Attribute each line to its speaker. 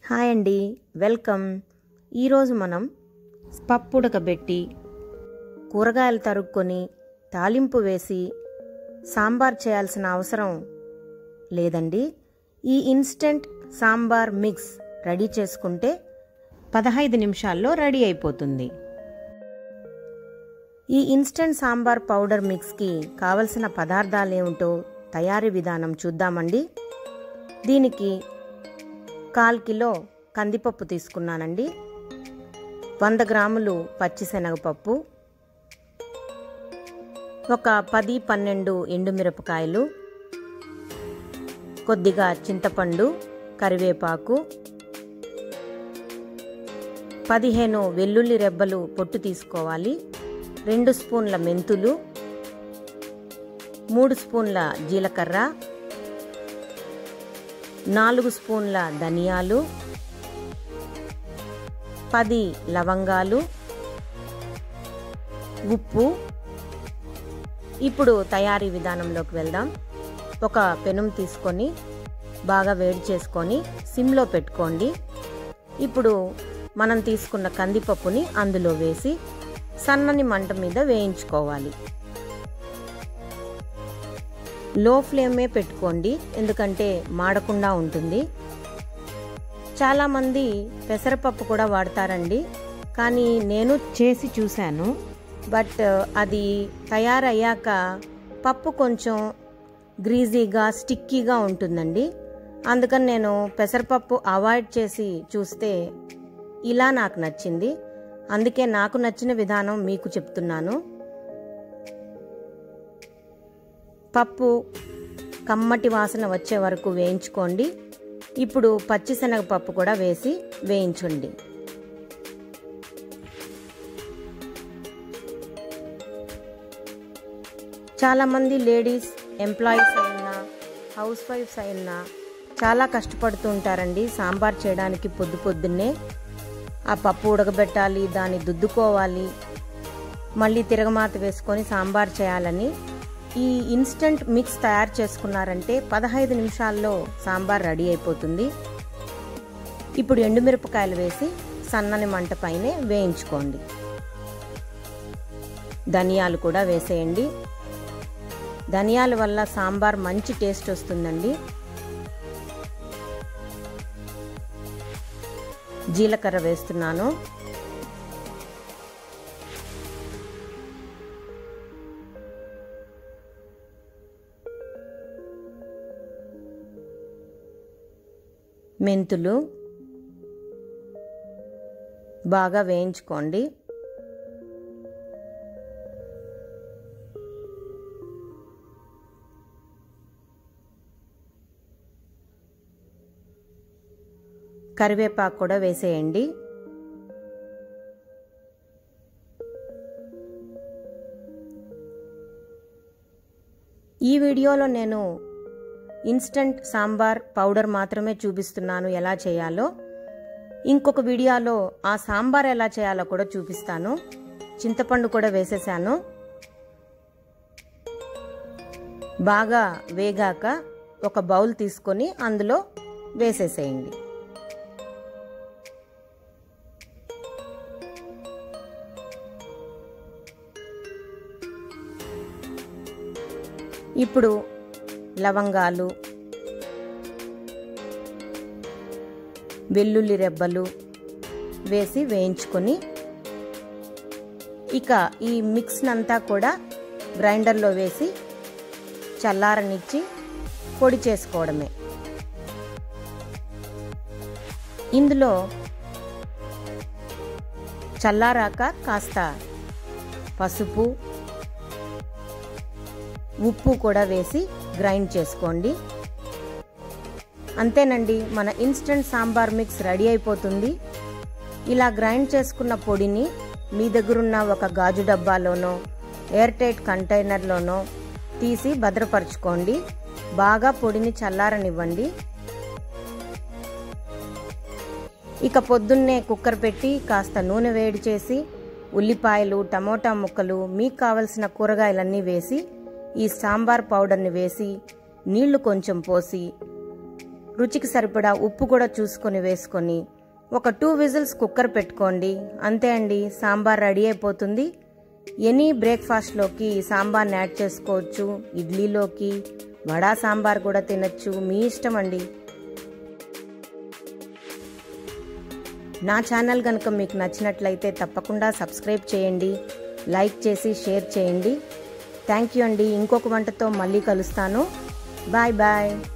Speaker 1: hi అండి welcome ఈరోజు మనం పప్పు ఉడకబెట్టి కూరగాయలు తరుక్కొని తాలింపు వేసి సాంబార్ చేయాల్సిన అవసరం లేదండి ఈ ఇన్స్టెంట్ సాంబార్ మిక్స్ రెడీ చేసుకుంటే పదహైదు నిమిషాల్లో రెడీ అయిపోతుంది ఈ ఇన్స్టెంట్ సాంబార్ పౌడర్ మిక్స్కి కావలసిన పదార్థాలు ఏమిటో తయారీ విధానం చూద్దామండి దీనికి కాల్ కిలో కందిపప్పు తీసుకున్నానండి వంద గ్రాములు పచ్చిశనగపప్పు ఒక పది పన్నెండు ఎండుమిరపకాయలు కొద్దిగా చింతపండు కరివేపాకు పదిహేను వెల్లుల్లి రెబ్బలు పొట్టు తీసుకోవాలి రెండు స్పూన్ల మెంతులు మూడు స్పూన్ల జీలకర్ర నాలుగు స్పూన్ల ధనియాలు పది లవంగాలు ఉప్పు ఇప్పుడు తయారీ విధానంలోకి వెళ్దాం ఒక పెనం తీసుకొని బాగా వేడి చేసుకొని సిమ్లో పెట్టుకోండి ఇప్పుడు మనం తీసుకున్న కందిపప్పుని అందులో వేసి సన్నని మంట మీద వేయించుకోవాలి లో ఫ్లేమే పెట్టుకోండి ఎందుకంటే మాడకుండా ఉంటుంది చాలామంది పెసరపప్పు కూడా వాడతారండి కానీ నేను చేసి చూశాను బట్ అది తయారయ్యాక పప్పు కొంచెం గ్రీజీగా స్టిక్కీగా ఉంటుందండి అందుకని నేను పెసరపప్పు అవాయిడ్ చేసి చూస్తే ఇలా నాకు నచ్చింది అందుకే నాకు నచ్చిన విధానం మీకు చెప్తున్నాను పప్పు కమ్మటి వాసన వచ్చే వరకు వేయించుకోండి ఇప్పుడు పచ్చిశనగపప్పు కూడా వేసి వేయించండి చాలామంది లేడీస్ ఎంప్లాయీస్ అయినా హౌస్ వైఫ్స్ అయినా చాలా కష్టపడుతూ ఉంటారండి సాంబార్ చేయడానికి పొద్దు పొద్దున్నే ఆ పప్పు ఉడకబెట్టాలి దాన్ని దుద్దుకోవాలి మళ్ళీ తిరగమాత వేసుకొని సాంబార్ చేయాలని ఈ ఇన్స్టంట్ మిక్స్ తయారు చేసుకున్నారంటే పదహైదు నిమిషాల్లో సాంబార్ రెడీ అయిపోతుంది ఇప్పుడు ఎండుమిరపకాయలు వేసి సన్నని మంట పైనే వేయించుకోండి ధనియాలు కూడా వేసేయండి ధనియాల వల్ల సాంబార్ మంచి టేస్ట్ వస్తుందండి జీలకర్ర వేస్తున్నాను మెంతులు బాగా వేయించుకోండి కరివేపాకు కూడా వేసేయండి ఈ వీడియోలో నేను ఇన్స్టంట్ సాంబార్ పౌడర్ మాత్రమే చూపిస్తున్నాను ఎలా చేయాలో ఇంకొక వీడియోలో ఆ సాంబార్ ఎలా చేయాలో కూడా చూపిస్తాను చింతపండు కూడా వేసేసాను బాగా వేగాక ఒక బౌల్ తీసుకొని అందులో వేసేసేయండి ఇప్పుడు లవంగాలు వెల్లుల్లి రెబ్బలు వేసి వేయించుకొని ఇక ఈ మిక్స్నంతా కూడా గ్రైండర్లో వేసి చల్లారనిచ్చి పొడి చేసుకోవడమే ఇందులో చల్లారాక కాస్త పసుపు ఉప్పు కూడా వేసి గ్రైండ్ చేసుకోండి అంతేనండి మన ఇన్స్టెంట్ సాంబార్ మిక్స్ రెడీ అయిపోతుంది ఇలా గ్రైండ్ చేసుకున్న పొడిని మీ దగ్గరున్న ఒక గాజు డబ్బాలోనో ఎయిర్ టైట్ కంటైనర్లోనో తీసి భద్రపరచుకోండి బాగా పొడిని చల్లారనివ్వండి ఇక పొద్దున్నే కుక్కర్ పెట్టి కాస్త నూనె వేడి చేసి ఉల్లిపాయలు టమోటా ముక్కలు మీకు కావలసిన కూరగాయలన్నీ వేసి ఈ సాంబార్ పౌడర్ని వేసి నీళ్లు కొంచెం పోసి రుచికి సరిపడా ఉప్పు కూడా చూసుకొని వేసుకొని ఒక టూ విజిల్స్ కుక్కర్ పెట్టుకోండి అంతే అండి సాంబార్ రెడీ అయిపోతుంది ఎనీ బ్రేక్ఫాస్ట్లోకి సాంబార్ని యాడ్ చేసుకోవచ్చు ఇడ్లీలోకి వడా సాంబార్ కూడా తినచ్చు మీ ఇష్టం అండి నా ఛానల్ కనుక మీకు నచ్చినట్లయితే తప్పకుండా సబ్స్క్రైబ్ చేయండి లైక్ చేసి షేర్ చేయండి థ్యాంక్ యూ అండి ఇంకొక వంటతో మళ్ళీ కలుస్తాను బాయ్ బాయ్